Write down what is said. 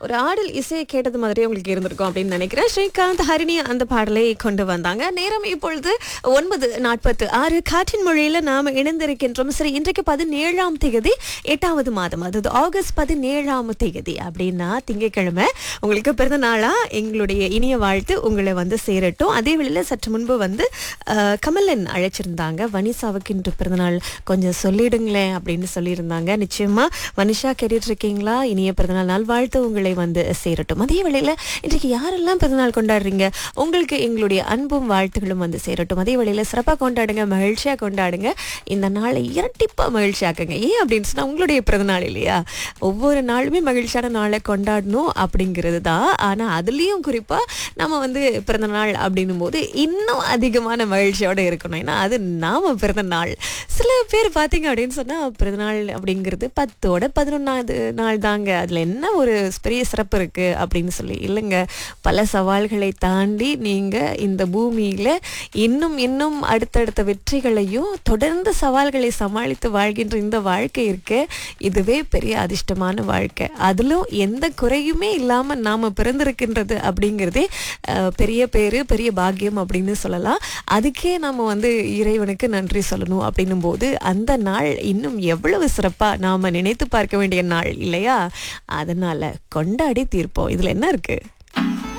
ஒரு ஆடல் இசையை கேட்டது மாதிரி உங்களுக்கு இருந்திருக்கும் அப்படின்னு நினைக்கிறேன் ஸ்ரீகாந்த் ஹரிணி அந்த பாடலை கொண்டு வந்தாங்க நேரம் இப்பொழுது ஒன்பது நாற்பத்து ஆறு காற்றின் மொழியில நாம இணைந்திருக்கின்றோம் சரி இன்றைக்கு பதினேழாம் தேதி எட்டாவது மாதம் அதாவது ஆகஸ்ட் பதினேழாம் தேதி அப்படின்னா திங்கட்கிழமை உங்களுக்கு பிறந்த நாளா எங்களுடைய இனிய வாழ்த்து உங்களை வந்து சேரட்டும் அதே வேளையில சற்று முன்பு வந்து அஹ், கமலன் அழைச்சிருந்தாங்க வனிசாவுக்கு இன்று பிறந்தநாள் கொஞ்சம் சொல்லிடுங்களேன் அப்படின்னு சொல்லியிருந்தாங்க நிச்சயமா வனிஷா கேட்டுட்டு இருக்கீங்களா இனிய பிறந்தநாள் நாள் வாழ்த்து உங்களை வந்து சேரட்டும் அதே வேளையில இன்றைக்கு யாரெல்லாம் பிறந்தநாள் கொண்டாடுறீங்க உங்களுக்கு எங்களுடைய அன்பும் வாழ்த்துகளும் வந்து சேரட்டும் அதே வேளையில சிறப்பாக கொண்டாடுங்க மகிழ்ச்சியா கொண்டாடுங்க இந்த நாளை இரட்டிப்பா மகிழ்ச்சியாக்குங்க ஏன் அப்படின்னு சொன்னா உங்களுடைய பிறந்தநாள் இல்லையா ஒவ்வொரு நாளுமே மகிழ்ச்சியான நாளை கொண்டாடணும் அப்படிங்கிறது தான் ஆனா அதுலயும் குறிப்பா நம்ம வந்து பிறந்த நாள் அப்படின்னும் போது இன்னும் அதிகமான மகிழ்ச்சியோட இருக்கணும் ஏன்னா அது நாம பிறந்த நாள் சில பேர் பார்த்தீங்க அப்படின்னு சொன்னா பிறந்தநாள் அப்படிங்கிறது பத்தோட பதினொன்னாவது நாள் தாங்க அதுல என்ன ஒரு பெரிய சிறப்பு இருக்கு அப்படின்னு சொல்லி இல்லைங்க பல சவால்களை தாண்டி நீங்க இந்த பூமியில இன்னும் இன்னும் அடுத்தடுத்த வெற்றிகளையும் தொடர்ந்து சவால்களை சமாளித்து வாழ்கின்ற இந்த வாழ்க்கை இருக்கு இதுவே பெரிய அதிர்ஷ்டமான வாழ்க்கை அதிலும் எந்த குறையுமே இல்லாம நாம பிறந்திருக்கின்றது அப்படிங்கிறதே அஹ், பெரிய பேரு பெரிய பாக்கியம் அப்படின்னு சொல்லலாம் அதுக்கே நாம வந்து இறைவனுக்கு நன்றி சொல்லணும் அப்படின்னும் போது அந்த நாள் இன்னும் எவ்வளவு சிறப்பா நாம நினைத்து பார்க்க வேண்டிய நாள் இல்லையா அதனால கொண்டாடி தீர்ப்போம் இதுல என்ன இருக்கு